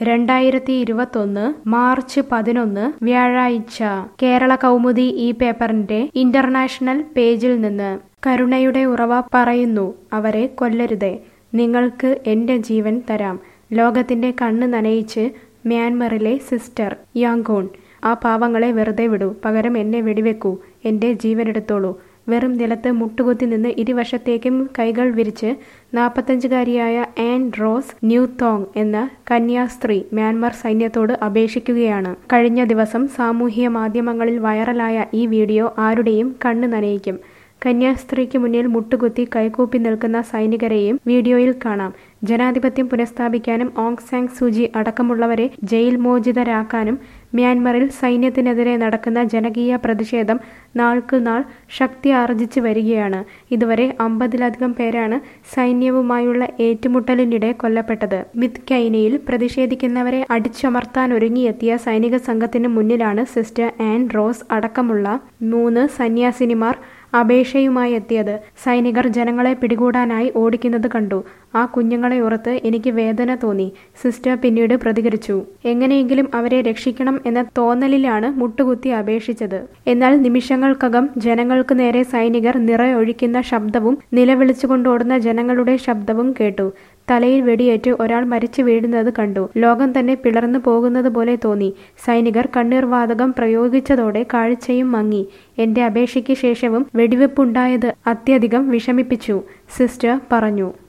രണ്ടായിരത്തി ഇരുപത്തൊന്ന് മാർച്ച് പതിനൊന്ന് വ്യാഴാഴ്ച കേരള കൗമുദി ഈ പേപ്പറിന്റെ ഇന്റർനാഷണൽ പേജിൽ നിന്ന് കരുണയുടെ ഉറവ പറയുന്നു അവരെ കൊല്ലരുതേ നിങ്ങൾക്ക് എന്റെ ജീവൻ തരാം ലോകത്തിന്റെ കണ്ണ് നനയിച്ച് മ്യാൻമറിലെ സിസ്റ്റർ യാങ്കോൺ ആ പാവങ്ങളെ വെറുതെ വിടൂ പകരം എന്നെ വെടിവെക്കൂ എന്റെ ജീവനെടുത്തോളൂ വെറും നിലത്ത് മുട്ടുകുത്തി നിന്ന് ഇരുവശത്തേക്കും കൈകൾ വിരിച്ച് നാൽപ്പത്തഞ്ചുകാരിയായ ആൻ റോസ് ന്യൂ തോങ് എന്ന കന്യാസ്ത്രീ മ്യാൻമർ സൈന്യത്തോട് അപേക്ഷിക്കുകയാണ് കഴിഞ്ഞ ദിവസം സാമൂഹിക മാധ്യമങ്ങളിൽ വൈറലായ ഈ വീഡിയോ ആരുടെയും കണ്ണ് നനയിക്കും കന്യാസ്ത്രീക്ക് മുന്നിൽ മുട്ടുകുത്തി കൈകൂപ്പി നിൽക്കുന്ന സൈനികരെയും വീഡിയോയിൽ കാണാം ജനാധിപത്യം പുനഃസ്ഥാപിക്കാനും ഓങ് സാങ് സൂചി അടക്കമുള്ളവരെ ജയിൽ മോചിതരാക്കാനും മ്യാൻമറിൽ സൈന്യത്തിനെതിരെ നടക്കുന്ന ജനകീയ പ്രതിഷേധം നാൾക്കുനാൾ ശക്തി ആർജിച്ചു വരികയാണ് ഇതുവരെ അമ്പതിലധികം പേരാണ് സൈന്യവുമായുള്ള ഏറ്റുമുട്ടലിനിടെ കൊല്ലപ്പെട്ടത് മിത്കൈനയിൽ പ്രതിഷേധിക്കുന്നവരെ അടിച്ചമർത്താനൊരുങ്ങിയെത്തിയ സൈനിക സംഘത്തിന് മുന്നിലാണ് സിസ്റ്റർ ആൻ റോസ് അടക്കമുള്ള മൂന്ന് സന്യാസിനിമാർ അപേക്ഷയുമായി എത്തിയത് സൈനികർ ജനങ്ങളെ പിടികൂടാനായി ഓടിക്കുന്നത് കണ്ടു ആ കുഞ്ഞുങ്ങളെ ഓർത്ത് എനിക്ക് വേദന തോന്നി സിസ്റ്റർ പിന്നീട് പ്രതികരിച്ചു എങ്ങനെയെങ്കിലും അവരെ രക്ഷിക്കണം എന്ന തോന്നലിലാണ് മുട്ടുകുത്തി അപേക്ഷിച്ചത് എന്നാൽ നിമിഷങ്ങൾക്കകം ജനങ്ങൾക്ക് നേരെ സൈനികർ നിറയൊഴിക്കുന്ന ശബ്ദവും നിലവിളിച്ചുകൊണ്ടോടുന്ന ജനങ്ങളുടെ ശബ്ദവും കേട്ടു തലയിൽ വെടിയേറ്റ് ഒരാൾ മരിച്ചു വീഴുന്നത് കണ്ടു ലോകം തന്നെ പിളർന്നു പോകുന്നത് പോലെ തോന്നി സൈനികർ കണ്ണീർ വാതകം പ്രയോഗിച്ചതോടെ കാഴ്ചയും മങ്ങി എന്റെ അപേക്ഷയ്ക്ക് ശേഷവും വെടിവെപ്പുണ്ടായത് അത്യധികം വിഷമിപ്പിച്ചു സിസ്റ്റർ പറഞ്ഞു